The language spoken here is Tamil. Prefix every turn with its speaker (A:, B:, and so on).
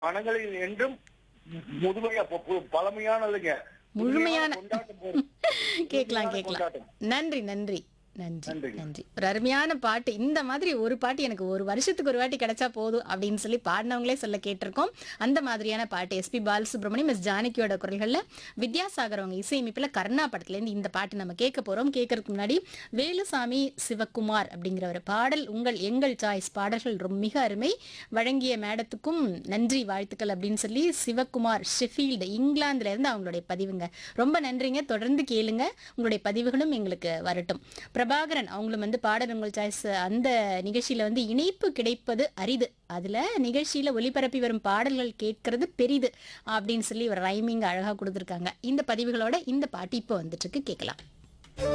A: மனங்களில் என்றும் முதுமையா பு- பு- பழமையானதுங்க
B: முழுமையான
A: கொண்டாட்டம் போது.
B: கேட்கலாம்
A: முழுமையான
B: கேட்கலாம்
A: கொண்டாட்டம்.
B: நன்றி நன்றி நன்றி
A: நன்றிங்க.
B: நன்றி ஒரு அருமையான பாட்டு இந்த மாதிரி ஒரு பாட்டு எனக்கு ஒரு வருஷத்துக்கு ஒரு வாட்டி கிடைச்சா போதும் அப்படின்னு சொல்லி பாடினவங்களே சொல்ல கேட்டிருக்கோம் அந்த மாதிரியான பாட்டு எஸ்பி பாலசுப்ரமணியம் எஸ் ஜானகியோட குரல்கள்ல வித்யாசாகர் அவங்க இசையமைப்புல கர்ணா படத்துல இருந்து இந்த பாட்டு நம்ம கேட்க போறோம் கேட்கறதுக்கு முன்னாடி வேலுசாமி சிவக்குமார் அப்படிங்கிற ஒரு பாடல் உங்கள் எங்கள் சாய்ஸ் பாடல்கள் ரொம்ப மிக அருமை வழங்கிய மேடத்துக்கும் நன்றி வாழ்த்துக்கள் அப்படின்னு சொல்லி சிவக்குமார் ஷெஃபீல்டு இங்கிலாந்துல இருந்து அவங்களுடைய பதிவுங்க ரொம்ப நன்றிங்க தொடர்ந்து கேளுங்க உங்களுடைய பதிவுகளும் எங்களுக்கு வரட்டும் பிரபாகரன் அவங்களும் வந்து பாடல் உங்கள் சாய்ஸ் அந்த நிகழ்ச்சியில வந்து இணைப்பு கிடைப்பது அரிது அதுல நிகழ்ச்சியில ஒளிபரப்பி வரும் பாடல்கள் கேட்கறது பெரிது அப்படின்னு சொல்லி ஒரு ரைமிங் அழகா கொடுத்துருக்காங்க இந்த பதிவுகளோட இந்த பாட்டு இப்போ வந்துட்டு இருக்கு கேட்கலாம்